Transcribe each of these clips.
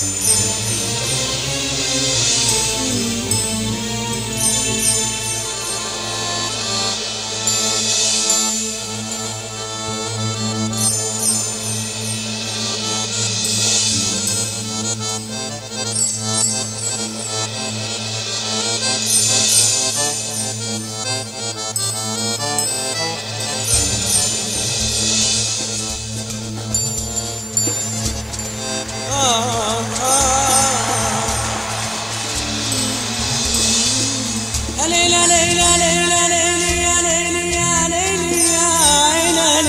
ليلى ليلى ليلى ليلى يا ليلى يا ليلى يا عينى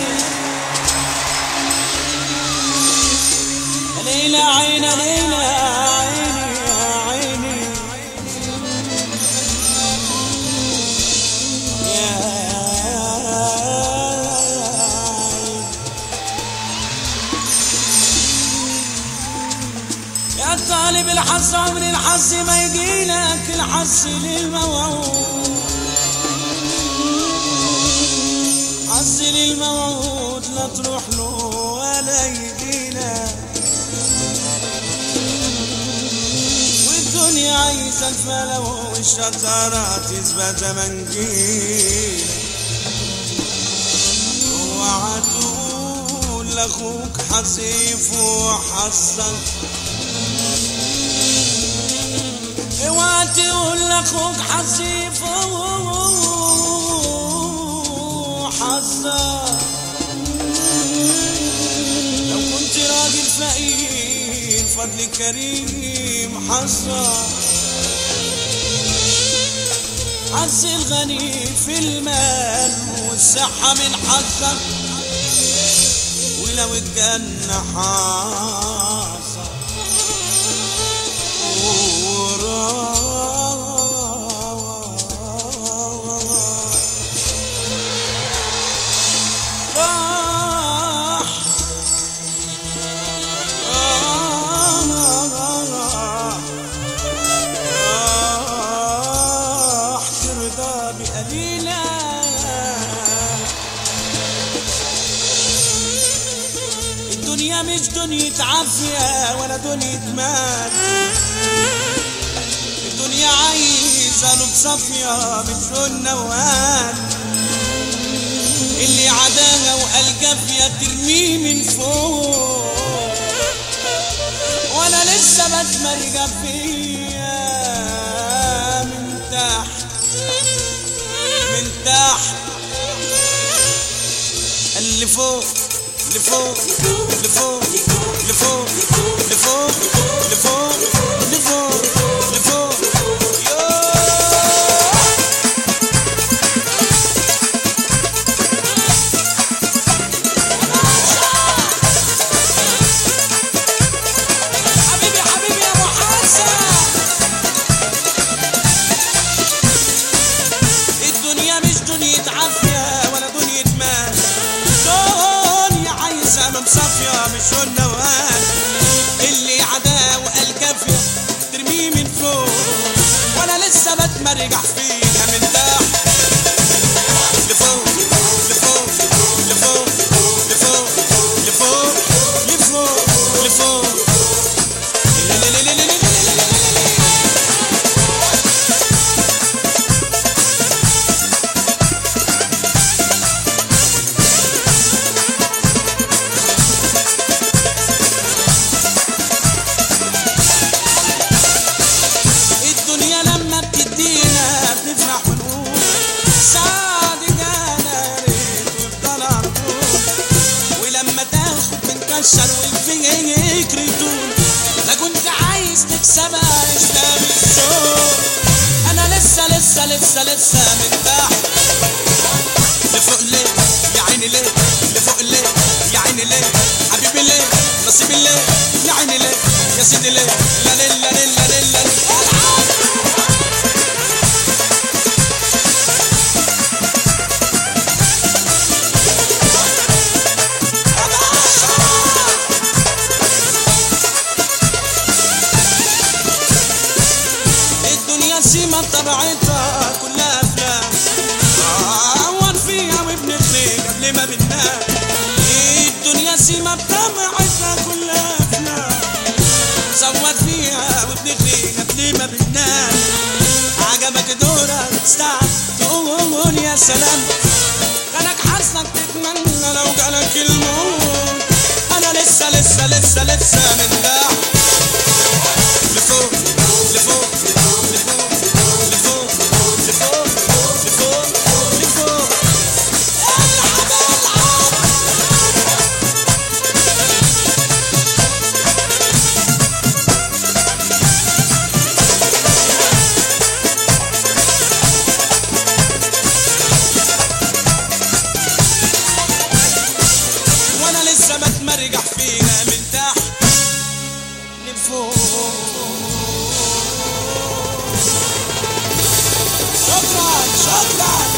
ليلى عينى ليلى عيني يا عيني يا يا طالب الحظ عمر الحظ ما يجيلك الحظ للموعود حظ للموعود لا تروح له ولا يجيلك والدنيا عايزة الفلو والشطارة تثبت منجيل اوعى تقول لاخوك حصيف وحصل اوعى تقول لاخوك حصيف وحصل لو كنت راجل فقير فضل كريم حصل حظ الغني في المال والصحة من حظك ولو الجنة حاصل راح راح ترضى بقليلة الدنيا مش دنيا عافية ولا دنيا مال الدنيا عايزة له بصفية مش النوال اللي عداها وقال جافية ترميه من فوق وانا لسه بتمرجى فيا من تحت من تحت اللي فوق اللي فوق اللي فوق اللي فوق اللي فوق اللي فوق اللي فوق اللي فوق يوه. حبيبي حبيبي يا ابو حسن الدنيا مش دنيا عافية ولا دنيا مال دنيا عايزة من صافية مش النوال اللي عداه وقال كافية ترميه من فوق وانا لسه بتمرجح فيها من تحت لفوق لفوق لفوق لفوق لفوق لفوق لفوق الدنيا لما بتدينا بنفرح ونقول سعد جانا يا ريت ويفضل على طول ولما تاخد بنكشر والفين يجري طول لا كنت عايز تكسبها اشتام الشوق انا لسه لسه لسه لسه من تحت لفوق ليه يا عيني ليه لفوق ليه يا عيني ليه حبيبي ليه نصيبي ليه يا عيني ليه يا سيدي ليه لا لا لا لا لا لا الدنيا سيما طبيعتها كلها افلام عور فيها وابن خليل قبل ما بننام الدنيا سيما بطبيعتها كلها افلام سلام غنك حظك تتمنى لو جالك الموت انا لسه لسه لسه لسه من تحت لفوق لفوق لفوق لفوق لفوق لفوق لفوق العب العب وانا لسه بتمرجح فيها من تحت لفوق شكرا شكرا